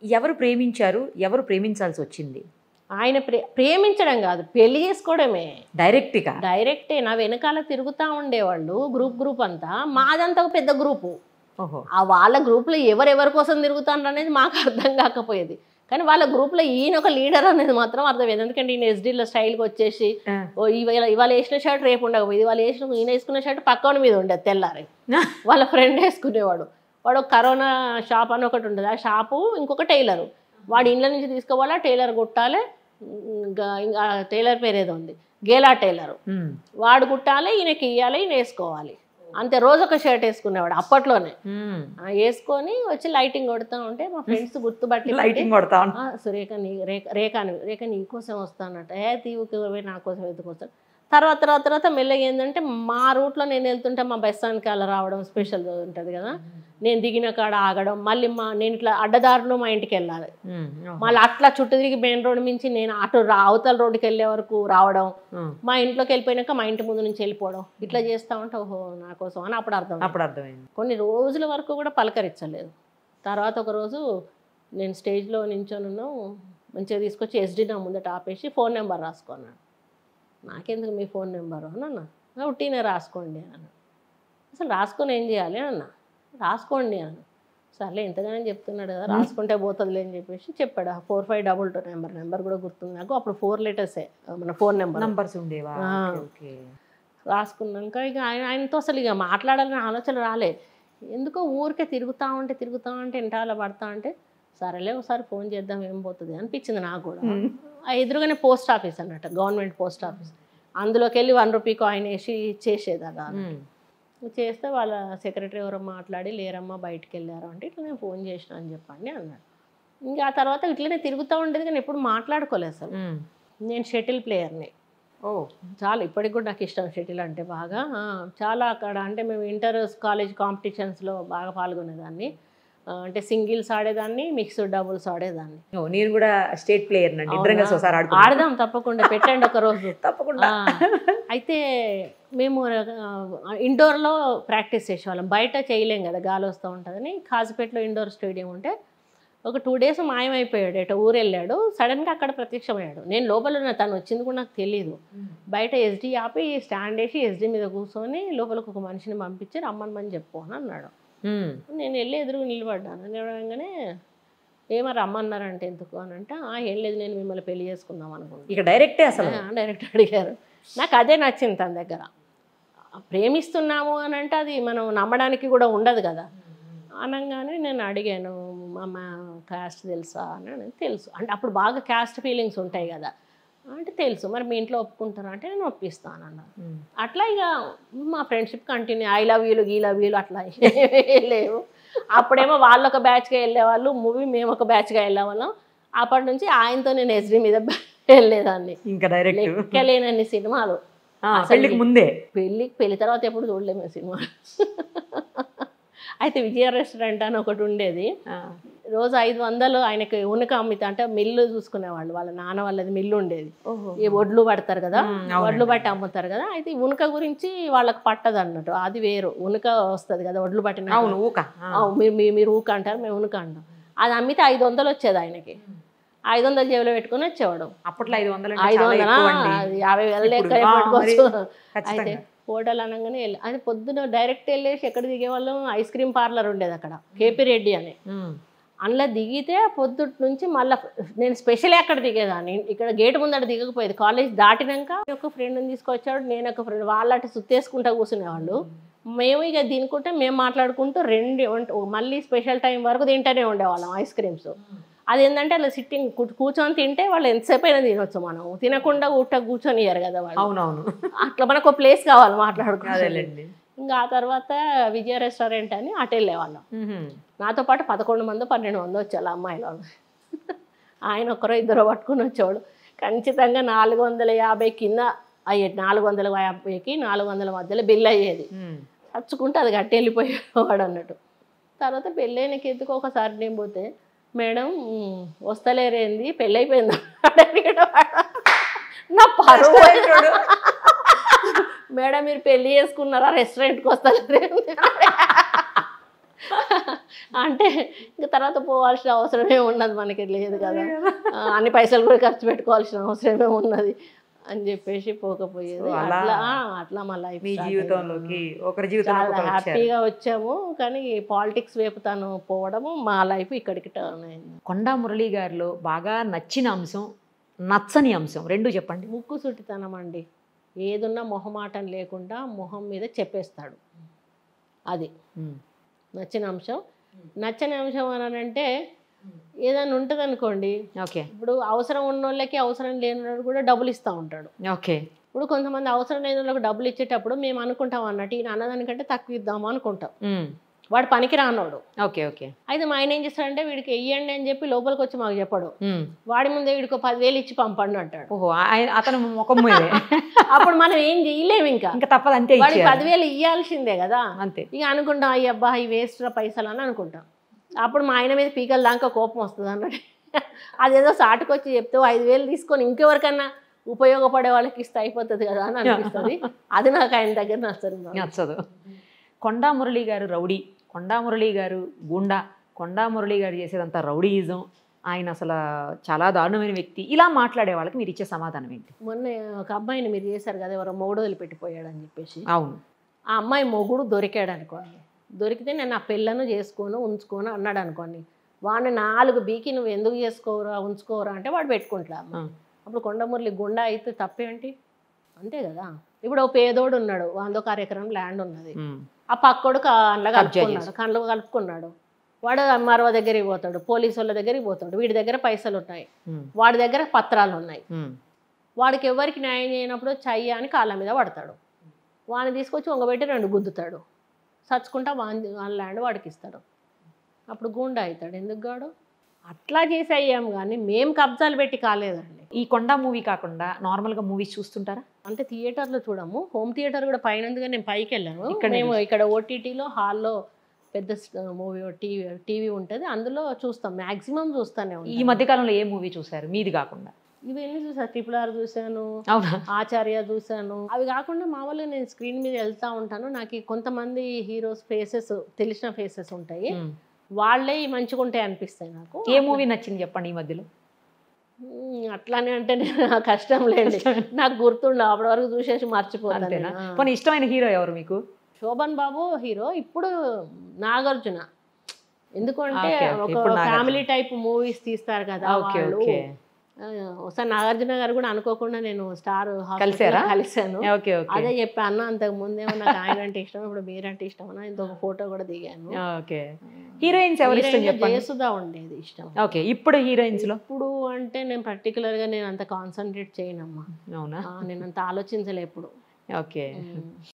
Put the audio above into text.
ఎవరు ప్రేమించారు ఎవరు ప్రేమించాల్సి వచ్చింది ఆయన ప్రే ప్రేమించడం కాదు పెళ్లి చేసుకోవడమే డైరెక్ట్గా డైరెక్టే నా వెనకాల తిరుగుతూ ఉండేవాళ్ళు గ్రూప్ గ్రూప్ అంతా మాదంతా ఒక పెద్ద గ్రూపు ఓహో ఆ వాళ్ళ గ్రూప్లో ఎవరెవరి కోసం తిరుగుతారు అనేది మాకు అర్థం కాకపోయేది కానీ వాళ్ళ గ్రూప్లో ఈయన ఒక లీడర్ అనేది మాత్రం అర్థమైంది ఎందుకంటే ఈయన ఎస్డీలో స్టైల్కి వచ్చేసి ఆ. ఓ ఇవాళ ఇవాళ వేసిన షర్ట్ రేపు ఉండకపోయింది ఇవాళ వేసిన ఈయన వేసుకున్న షర్ట్ పక్కన మీద ఉండేది తెల్లారి వాళ్ళ ఫ్రెండ్ వేసుకునేవాడు వాడు ఒక కరోనా షాప్ అని ఒకటి ఉంటుంది ఆ షాపు ఇంకొక టైలరు వాడి ఇంట్లో నుంచి తీసుకోవాలా టైలర్ కుట్టాలి ఇంకా ఇంకా టైలర్ పేరు ఏదో ఉంది గేలా టైలరు ఉమ్. వాడు కుట్టాలి ఈయనకి ఇవ్వాలి ఈయన వేసుకోవాలి అంతే రోజు ఒక షర్ట్ వేసుకునేవాడు అప్పట్లోనే ఉమ్. ఆ, వేసుకొని వచ్చి లైటింగ్ కొడుతూ ఉంటే మా ఫ్రెండ్స్ గుర్తుపట్టి లైటింగ్ కొడతా ఉంటా. ఆ, సురేఖ నీ రేఖ రేఖ అని రేఖ నీ కోసం వస్తానట ఏ తీవుకి నా కోసం ఎందుకు వస్తాను తర్వాత తర్వాత తర్వాత మెల్లగా ఏంటంటే మా రూట్లో నేను వెళ్తుంటే మా బస్ స్టాండ్కి అలా రావడం స్పెషల్ ఉంటుంది కదా నేను దిగిన కాడ ఆగడం మళ్ళీ మా నేను ఇట్లా అడ్డదారులు మా ఇంటికి వెళ్ళాలి ఉమ్. ఓహో. మళ్ళీ అట్లా చుట్టూ తిరిగి మెయిన్ రోడ్ నుంచి నేను అటు రా- అవతల రోడ్డుకి వెళ్ళే వరకు రావడం ఉమ్. మా ఇంట్లోకి వెళ్ళిపోయినాక మా ఇంటి ముందు నుంచి వెళ్ళిపోవడం ఇట్లా చేస్తా ఉంటే ఓహో నా కోసం అని అప్పుడు అర్థం అప్పుడు అర్థమైంది కొన్ని రోజుల వరకు కూడా పలకరించలేదు తర్వాత ఒక రోజు నేను స్టేజ్లో నించొనున్నాం మంచిగా తీసుకొచ్చి ఎస్డీ నా ముందట ఆపేసి ఫోన్ నెంబర్ రాసుకున్నాను నాకెందుకు మీ ఫోన్ నెంబరు అని అన్న ఉట్టినే రాసుకోండి అన్న అసలు రాసుకొని ఏం చేయాలి అన్న రాసుకోండి అన్న సర్లే ఎంతగానో చెప్తున్నాడు కదా రాసుకుంటే పోతుందిలే అని చెప్పేసి చెప్పాడు four five double two number number కూడా గుర్తుంది నాకు అప్పుడు ఫోర్ లెటర్సే మన ఫోన్ నెంబర్ నంబర్స్ ఉండేవా ఆ. ఓకే, ఓకే రాసుకున్నాక ఇక ఆయన ఆయనతో అసలు ఇక మాట్లాడాలని ఆలోచన రాలే ఎందుకో ఊరికే తిరుగుతా ఉంటే తిరుగుతా ఉంటే ఇంటాల పడతా ఉంటే సరేలే ఒకసారి ఫోన్ చేద్దాం ఏం పోతుంది అనిపించింది నాకు కూడా ఉమ్. ఆ ఎదురుగానే పోస్ట్ ఆఫీస్ అన్నట్టు గవర్నమెంట్ పోస్ట్ ఆఫీస్ అందులోకి వెళ్ళి వన్ రూపీ కాయిన్ వేసి చేసేది అలా ఉమ్. చేస్తే వాళ్ళ సెక్రటరీ ఎవరో మాట్లాడి లేరమ్మా బయటికి వెళ్ళారు అంటే ఇట్లా నేను ఫోన్ చేసిన అని చెప్పండి అన్నాడు ఇంకా ఆ తర్వాత ఇట్లనే తిరుగుతూ ఉండేది కానీ ఎప్పుడు మాట్లాడుకోలేదు అసలు ఉమ్. నేను షటిల్ ప్లేయర్ని ఓ చాలా ఇప్పటికి కూడా నాకు ఇష్టం షటిల్ అంటే బాగా ఆ, చాలా అక్కడ అంటే మేము ఇంటర్ కాలేజ్ కాంపిటీషన్స్లో బాగా పాల్గొనేదాన్ని ఆ, అంటే సింగిల్స్ ఆడేదాన్ని మిక్స్డ్ డబుల్స్ ఆడేదాన్ని ఓ, నేను కూడా స్టేట్ ప్లేయర్ నండి ఇద్దరం కలిసి అవునా? ఒకసారి ఆడుకుంటాం ఆడదాం తప్పకుండా పెట్టండి ఒక రోజు తప్పకుండా ఆ, అయితే మేము ఇండోర్లో ప్రాక్టీస్ చేసేవాళ్ళం బయట చేయలేం కదా గాలి వస్తూ ఉంటుందని కాజిపేటలో ఇండోర్ స్టేడియం ఉంటే ఒక టూ డేస్ మాయమైపోయాడు ఎటో ఊరు వెళ్ళాడు సడన్గా అక్కడ ప్రత్యక్షమయ్యాడు నేను లోపల ఉన్న తను వచ్చింది కూడా నాకు తెలియదు బయట ఎస్డీ ఆపి స్టాండ్ వేసి ఎస్డీ మీద కూర్చొని లోపలికి ఒక మనిషిని పంపించి రమ్మనమని చెప్పు అని అన్నాడు ఉమ్. నేను వెళ్ళి ఎదురుగా నిలబడ్డాను నిలబడంగానే ఏమో రమ్మన్నారంటే ఎందుకు అని అంటే "ఆ, ఏం లేదు నేను మిమ్మల్ని పెళ్లి చేసుకుందాం అనుకున్నాను ఇక డైరెక్టే అసలు డైరెక్ట్ అడిగారు నాకు అదే నచ్చింది తన దగ్గర ప్రేమిస్తున్నాము అని అంటే అది మనం నమ్మడానికి కూడా ఉండదు కదా అనగానే నేను అడిగాను మా మా క్యాస్ట్ తెలుసా అని అని తెలుసు అంటే అప్పుడు బాగా క్యాస్ట్ ఫీలింగ్స్ ఉంటాయి కదా అంటే తెలుసు మరి మీ ఇంట్లో ఒప్పుకుంటారా అంటే నేను ఒప్పిస్తాను అన్నారు ఉమ్. అట్లా ఇక మా ఫ్రెండ్షిప్ కంటిన్యూ ఐ లవ్ యూలు గీ లవ్ యూలు అట్లా లేవు అప్పుడేమో వాళ్ళు ఒక బ్యాచ్గా వెళ్ళేవాళ్ళు మూవీ మేము ఒక బ్యాచ్గా వెళ్ళేవాళ్ళం అప్పటి నుంచి ఆయనతో నేను ఎస్డి మీద వెళ్ళేదాన్ని ఇంకా డైరెక్ట్ లెక్కలేనన్ని సినిమాలు అసలు పెళ్లికి ముందే పెళ్ళి పెళ్లి తర్వాత ఎప్పుడు చూడలేము ఆ సినిమా అయితే విజయ రెస్టారెంట్ అని ఒకటి ఉండేది ఆ. రోజు ఐదు వందలు ఆయనకి ఉనక అమ్మితే అంటే మిల్లు చూసుకునేవాళ్ళు వాళ్ళ నాన్న వాళ్ళది మిల్లు ఉండేది ఓహో ఈ వడ్లు పడతారు కదా మ్మ్, అవునండి. వడ్లు పట్టి అమ్ముతారు కదా అయితే ఈ ఉనక గురించి వాళ్ళకి పట్టదు అన్నట్టు అది వేరు ఉనక వస్తుంది కదా వడ్లు పట్టిన అవును ఊక ఆ. ఆ, మీరు మీ- మీరు ఊక అంటారు మేము ఉనక అంటాం అది అమ్మితే ఐదు వందలు వచ్చేది ఆయనకి ఐదు వందలు జేబులో పెట్టుకుని వచ్చేవాడు అప్పట్లో ఐదు వందలు ఐదు చాలా వందలా ఎక్కువ అండి అది యాభై వేల లెక్క ఇప్పుడు, ఆ, పెట్టుకోవచ్చు మరి అయితే ఖచ్చితంగా హోటల్ అనగానే వెళ్ళి అది పొద్దున డైరెక్ట్ వెళ్ళేసి ఎక్కడ దిగేవాళ్ళం ఐస్ క్రీమ్ పార్లర్ ఉండేది అక్కడ కేపీ రెడ్డి అని ఉమ్. అందులో దిగితే పొద్దుటి నుంచి మళ్ళీ నేను స్పెషల్ అక్కడ దిగేదాన్ని ఇక్కడ గేట్ ముందట దిగకపోయేది కాలేజ్ దాటినాక ఒక ఫ్రెండ్ని తీసుకొచ్చాడు నేను ఒక ఫ్రెండ్ వాళ్ళట సుత్తేసుకుంటా కూర్చునేవాళ్ళు మేము ఇక తినుకుంటే మేము మాట్లాడుకుంటూ రెండు వంట- మళ్ళీ స్పెషల్ టైం వరకు తింటూనే ఉండేవాళ్ళం ఐస్ క్రీమ్స్ అది ఏంటంటే అలా సిట్టింగ్ కూర్చొని తింటే వాళ్ళు ఎంతసేపు అయినా తినొచ్చు మనం తినకుండా ఊట కూర్చొని ఇయ్యరు కదా వాళ్ళు అవునవును అట్లా మనకు ఒక ప్లేస్ కావాలి మాట్లాడుకోవాలి అదేలేండి ఇంకా ఆ తర్వాత విజయ రెస్టారెంట్ అని అటు వెళ్ళేవాళ్ళం ఉహుం. నాతో పాటు పదకొండు మంది పన్నెండు మంది వచ్చేవాళ్ళు అమ్మాయిలు ఆయన ఒకరో ఇద్దరు పట్టుకుని వచ్చేవాడు ఖచ్చితంగా నాలుగు వందల యాభై కింద అయ్యేది నాలుగు వందల యాభైకి నాలుగు వందల మధ్యలో బిల్ అయ్యేది ఉమ్. చచ్చుకుంటే అది కట్టి వెళ్ళిపోయేవాడు అన్నట్టు తర్వాత పెళ్ళైనకి ఎందుకు ఒకసారి నేను పోతే మేడం మ్, వస్తలేరేంది పెళ్ళి అయిపోయిందా అని అడిగాడు వాడు. నా పరువు కష్టమైనోడు. మేడం మీరు పెళ్లి చేసుకున్నారా రెస్టారెంట్కి వస్తలేరేంది అంటే ఇంక తర్వాత పోవాల్సిన అవసరమే ఉన్నది మనకి లేదు కదా ఆ, అన్ని పైసలు కూడా ఖర్చు పెట్టుకోవాల్సిన అవసరమే ఉన్నది అని చెప్పేసి పోకపోయేది So, అలా అట్లా ఆ, అట్లా మా లైఫ్ మీ జీవితంలోకి ఒకరి జీవితంలో చాలా ఒకరు వచ్చారు హ్యాపీగా వచ్చాము కానీ పాలిటిక్స్ వైపు తను పోవడము మా లైఫ్ ఇక్కడికి టర్న్ అయింది కొండా మురళి గారిలో బాగా నచ్చిన అంశం నచ్చని అంశం రెండు చెప్పండి ముక్కు సుట్టితనం అండి ఏదున్నా మొహమాటం లేకుండా మొహం మీద చెప్పేస్తాడు అది ఉమ్. నచ్చిన అంశం నచ్చని అంశం అని అంటే ఏదైనా ఉంటుంది అనుకోండి ఓకే ఇప్పుడు అవసరం ఉన్న వాళ్ళకి అవసరం లేని వాళ్ళకి కూడా డబ్బులు ఇస్తూ ఉంటాడు ఓకే ఇప్పుడు కొంతమంది అవసరం లేని వాళ్ళకి డబ్బులు ఇచ్చేటప్పుడు మేము అనుకుంటాం అన్నట్టు ఈయన అన్నదానికంటే తక్కువ ఇద్దాము అనుకుంటాం ఉమ్. వాడు పనికి రానోడు ఓకే ఓకే అయితే మా ఆయన ఏం చేస్తాడంటే వీడికి వెయ్యండి అని చెప్పి లోపలికి వచ్చి మాకు చెప్పడు ఉమ్. వాడి ముందే వీడికి పదివేలు ఇచ్చి పంపండి అంటాడు ఓహో ఆయన అతను ముఖం మీదే అప్పుడు మనం ఏం చేయలేము ఇంకా ఇంకా తప్పదు అంతే వాడికి ఇచ్చేయాలి పదివేలు ఇయ్యాల్సిందే కదా అంతే ఇక అనుకుంటాం అయ్యి అబ్బా ఈ వేస్ట్ పైసలు అని అనుకుంటాం అప్పుడు మా ఆయన మీద పీకల దాకా కోపం వస్తుంది అన్నట్టు అదేదో సాటుకొచ్చి చెప్తే ఓ ఐదు వేలు తీసుకొని ఇంకెవరికన్నా ఉపయోగపడే వాళ్ళకి ఇస్తే అయిపోతుంది కదా అని అనిపిస్తుంది అది నాకు ఆయన దగ్గర నచ్చదు నచ్చదు కొండా మురళి గారు రౌడీ కొండా మురళి గారు గుండా కొండా మురళి గారు చేసేదంతా రౌడీయిజం ఆయన అసలు చాలా దారుణమైన వ్యక్తి ఇలా మాట్లాడే వాళ్ళకి మీరు ఇచ్చే సమాధానం ఏంటి మొన్న ఒక అబ్బాయిని మీరు చేశారు కదా ఎవరో మూడు వదిలిపెట్టిపోయాడు అని చెప్పేసి అవును ఆ అమ్మాయి మొగుడు దొరికాడు అనుకోండి దొరికితే నేను నా పిల్లను చేసుకోను ఉంచుకోను అన్నాడు అనుకోండి వాడిని నాలుగు బీకి నువ్వు ఎందుకు చేసుకోరా ఉంచుకోరా అంటే వాడు పెట్టుకుంటా ఆ. అప్పుడు కొండమురళి గుండా అయితే తప్పేంటి అంతే కదా ఇప్పుడు ఓ పేదోడు ఉన్నాడు వందో కార్యక్రమం ల్యాండ్ ఉన్నది ఉమ్. ఆ పక్కోడు కండ్ల కబ్జా కలుపుకున్నాడు కండ్లు కలుపుకున్నాడు వాడు మరో దగ్గరికి పోతాడు పోలీసు వాళ్ళ దగ్గరికి పోతాడు వీడి దగ్గర పైసలు ఉన్నాయి ఉమ్. వాడి దగ్గర పత్రాలు ఉన్నాయి ఉమ్. వాడికి ఎవరికి న్యాయం చేయనప్పుడు చెయ్య అని కాళ్ళ మీద పడతాడు వాడిని తీసుకొచ్చి వంగబెట్టి రెండు గుద్దుతాడు సచ్చుకుంటా వాని వాళ్ళ ల్యాండ్ వాడికి ఇస్తాడు అప్పుడు గుండా అవుతాడు ఎందుకు గాడు అట్లా చేసి అయ్యాం కానీ మేము కబ్జాలు పెట్టి కాలేదండి ఈ కొండా మూవీ కాకుండా నార్మల్గా మూవీస్ చూస్తుంటారా అంటే థియేటర్లో చూడము హోమ్ థియేటర్ కూడా పైన ఉంది కానీ నేను పైకి వెళ్ళాను ఇక్కడ మేము ఇక్కడ ఓటీటీలో హాల్లో పెద్ద మూవీ టీవీ టీవీ ఉంటుంది అందులో చూస్తాం మ్యాక్సిమం చూస్తానే ఈ ఉంటాం మధ్యకాలంలో ఏ మూవీ చూసారు మీది కాకుండా ఇవన్నీ చూసా ట్రిపుల్ ఆర్ చూశాను అవునా ఆచార్య చూశాను అవి కాకుండా మామూలుగా నేను స్క్రీన్ మీద వెళ్తా ఉంటాను నాకు ఈ కొంతమంది హీరోస్ ఫేసెస్ తెలిసిన ఫేసెస్ ఉంటాయి ఉమ్. వాళ్ళే మంచిగా ఉంటాయి అనిపిస్తాయి నాకు ఏ మూవీ నచ్చింది చెప్పండి ఈ మధ్యలో ఉమ్, అట్లానే అంటే నాకు కష్టం లేదు నాకు గుర్తుండవు అప్పటి వరకు చూసేసి మర్చిపోతాను అంతేనా నేను. ఆ. పోనీ ఇష్టమైన హీరో ఎవరు మీకు శోభన్ బాబు హీరో ఇప్పుడు నాగార్జున ఎందుకంటే ఓకే, ఓకే. ఒక ఇప్పుడు నాగార్జున. ఫ్యామిలీ టైప్ మూవీస్ తీస్తారు కదా ఓకే వాళ్ళు ఓకే ఆ, ఒకసారి నాగార్జున గారు కూడా అనుకోకుండా నేను స్టార్ కలిసారా? కలిసాను ఓకే ఓకే అదే చెప్పాను అంతకు ముందేమో నాకు ఆయన అంటే ఇష్టం ఇప్పుడు మీరంటే ఇష్టం అని ఇంకొక ఫోటో కూడా దిగాను ఓకే హీరోయిన్స్ ఎవరు ఇష్టం హీరోయిన్లో చెప్పండి జయసుధ ఉండేది ఇష్టం ఓకే ఇప్పుడు హీరోయిన్స్ లో ఇప్పుడు అంటే నేను particular గా నేను అంత కాన్సన్ట్రేట్ చేయనమ్మా అవునా ఆ, నేను అంత ఆలోచించలే ఎప్పుడు ఓకే ఉమ్.